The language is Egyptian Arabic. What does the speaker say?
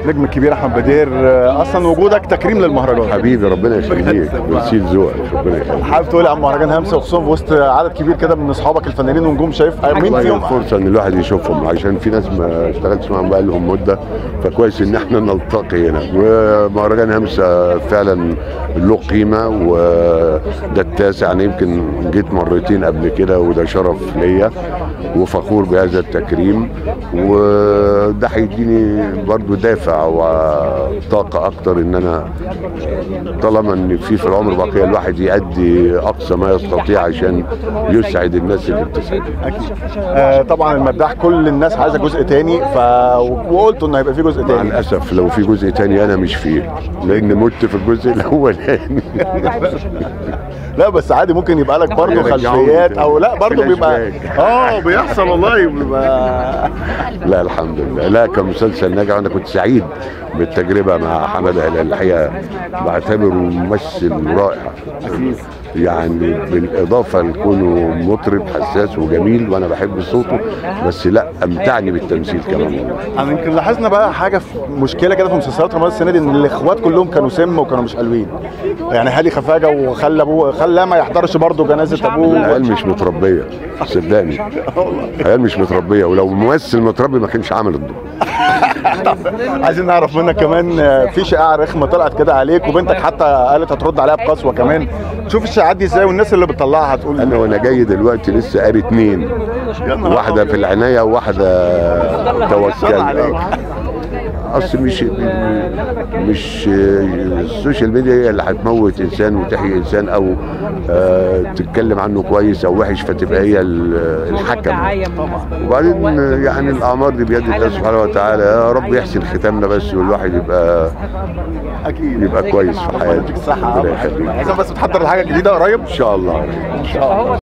نجم الكبير احمد بدير آه، اصلا وجودك تكريم للمهرجان حبيبي ربنا يخليك ميرسي لذوقك ربنا يخليك حابب تقول عن مهرجان همسه وخصوصا في وسط عدد كبير كده من اصحابك الفنانين ونجوم شايف آه، مين والله فيهم فرصة ان الواحد يشوفهم عشان في ناس ما اشتغلتش معاهم بقى لهم مدة فكويس ان احنا نلتقي هنا ومهرجان همسة فعلا له قيمة وده التاسع انا يمكن جيت مرتين قبل كده وده شرف ليا وفخور بهذا التكريم وده هيديني برضو دافع وطاقة اكتر ان انا طالما ان في في العمر بقية الواحد يأدي اقصى ما يستطيع عشان يسعد الناس اللي بتسعده اكيد آه طبعا المداح كل الناس عايزه جزء تاني ف وقلتوا ان هيبقى في جزء مع تاني الاسف لو في جزء تاني انا مش فيه لان مت في الجزء الاولاني لا بس عادي ممكن يبقى لك برضه يرجعوني خلفيات تاني. او لا برضه بيبقى فلاش اه بيحصل والله بيبقى لا الحمد لله لا كمسلسل ناجح انا كنت سعيد بالتجربه مع حمد هلال الحقيقه بعتبره ممثل رائع يعني بالاضافه لكونه مطرب حساس وجميل وانا بحب صوته بس لا امتعني بالتمثيل كمان والله انا يمكن لاحظنا بقى حاجه في مشكله كده في مسلسلات رمضان السنه دي ان الاخوات كلهم كانوا سم وكانوا مش حلوين يعني هادي خفاجه وخلى ابوه خلى ما يحضرش برضه جنازه ابوه العيال مش متربيه صدقني العيال مش متربيه ولو ممثل متربي ما كانش عمل الدور عايزين نعرف منك كمان آه، في شائعه رخمه طلعت كده عليك وبنتك حتى قالت هترد عليها بقسوه كمان تشوف الشائعات دي ازاي والناس اللي بتطلعها هتقول انا وانا جاي دلوقتي لسه قاري اتنين واحده في العنايه وواحده توكل عليك. اصل مش مش السوشيال ميديا هي اللي هتموت انسان وتحيي انسان او آه، تتكلم عنه كويس او وحش فتبقى هي ال- الحكم وبعدين يعني الاعمار دي بيد الله سبحانه وتعالى يا رب يحسن ختامنا بس والواحد يبقى اكيد يبقى كويس في حياته الصحه ربنا يخليك عايزين بس بتحضر لحاجه جديده قريب ان شاء الله ان شاء الله